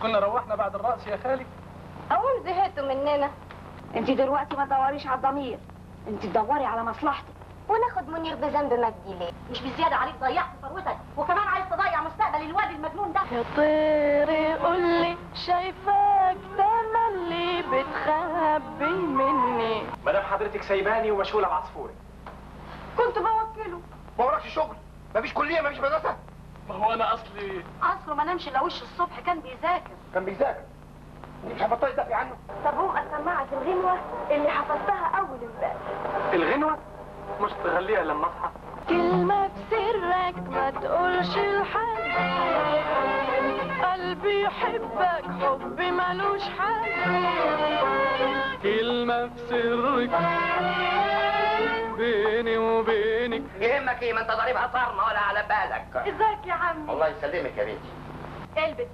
كنا روحنا بعد الرقص يا خالي اقول زهقتوا مننا انت دلوقتي ما تدوريش على الضمير انت تدوري على مصلحتك وناخد منير بذنب مجدي ليه مش بزياده عليك ضيعت ثروتك وكمان عايز تضيع مستقبل الواد المجنون ده يا طير قولي شايفاك تملي بتخبي مني ما دام حضرتك سايباني ومشغوله بعصفوري كنت بوكله ما وراكش شغل مفيش كليه مفيش مدرسه ما هو انا اصلي اصله ما نامش الا وش الصبح كان بيذاكر كان بيذاكر انت مش هتبطلي تدافعي عنه طب هو سمعت الغنوة اللي حفظتها اول امبارح الغنوه مش تغليها لما اصحى كلمة بسرك ما تقولش لحد قلبي يحبك حب ملوش حد كلمه في سرك بيني وبينك يهمك ايه ما انت ضاربها صارمه ولا على بالك ازيك يا عمي الله يسلمك يا بنتي البس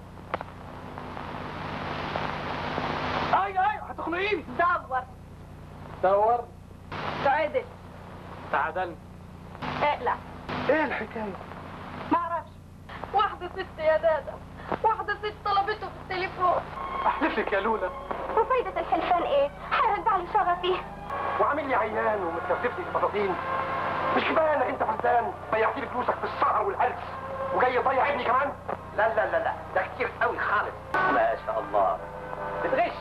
اي اي هتخنقيني دور دور تعدل تعادلني اقلع ايه الحكايه معرفش واحدة ست يا دادا واحدة ست طلبته في التليفون احلف لك يا لولا وفايدة الحلفان ايه؟ هيرجع لي شغفي وعامل لي عيان ومتكفف لي بطاطين مش كفايه انك انت فلتان ضيعت لي فلوسك في السهر والهلس وجاي تضيع ابني كمان لا لا لا لا ده كتير قوي خالص ما شاء الله بتغش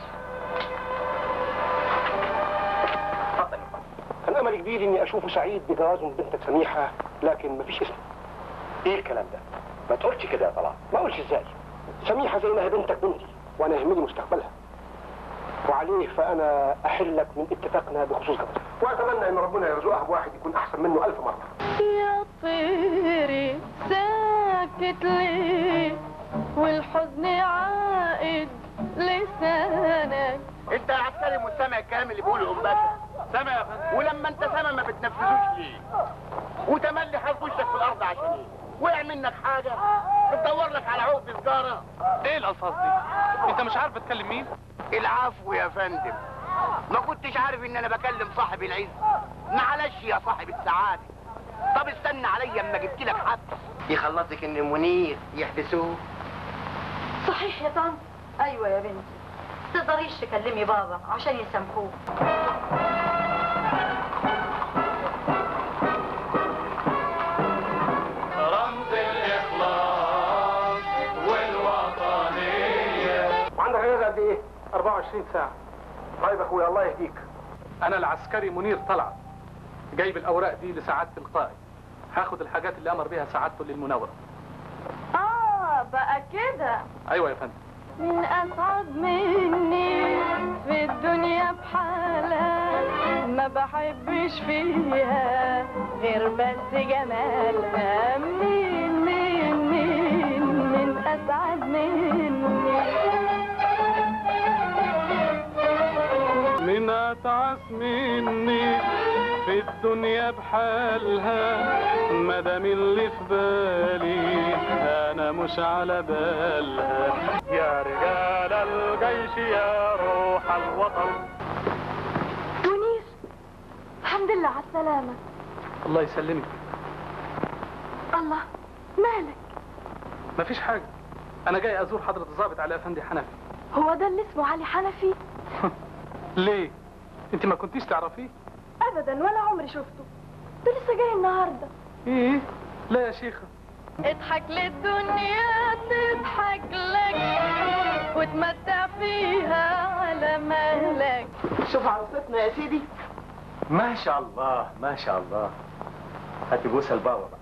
اتفضل يا فندم. كان امل كبير اني اشوفه سعيد بجوازه من بنتك سميحه لكن مفيش اسم ايه الكلام ده ما تقولش كده يا طلال ما اقولش ازاي سميحه زي ما هي بنتك بنتي وانا يهمني مستقبلها وعليه فانا احلك من اتفاقنا بخصوص جوازها واتمنى ان ربنا يرزقها بواحد يكون احسن منه الف مره يا طيري ساكت ليه والحزن عائد لسانك انت يا عسكري مش سامع الكلام اللي بيقوله ام باشا سامع يا فندم ولما انت سامع ما بتنفذوش ليه وتملي حاط وشك في الارض عشان ايه وقع منك حاجه بتدور لك على عقد سجاره ايه الالفاظ دي انت مش عارف بتكلم مين العفو يا فندم ما كنتش عارف ان انا بكلم صاحب العز معلش يا صاحب السعاده طب استنى عليا اما جبت لك حبس يخلصك ان منير يحبسوه صحيح يا طنط ايوه يا بنتي تقدريش تكلمي بابا عشان يسامحوه رمز الاخلاص والوطنيه وعندك اجازه قد ايه 24 ساعه طيب يا اخويا الله يهديك انا العسكري منير طلعت جايب الاوراق دي لسعاده القائد هاخد الحاجات اللي امر بيها سعادته للمناوره اه بقى كده ايوه يا فندم من اسعد مني في الدنيا بحالها ما بحبش فيها غير بس جمالها مين مين مين من اسعد مني من اتعس مني في الدنيا بحالها مدام اللي في بالي انا مش على بالها يا رجال الجيش يا روح الوطن منير الحمد لله على السلامة الله يسلمك الله مالك مفيش حاجه انا جاي ازور حضره الضابط علي افندي حنفي هو ده اللي اسمه علي حنفي ليه انت ما كنتيش تعرفيه ابدا ولا عمري شفته ده لسه جاي النهارده ايه لا يا شيخه اضحك للدنيا تضحك لك وتمتع فيها على مهلك شوف عروستنا يا سيدي ما شاء الله ما شاء الله هاتي بوسه البابا بقى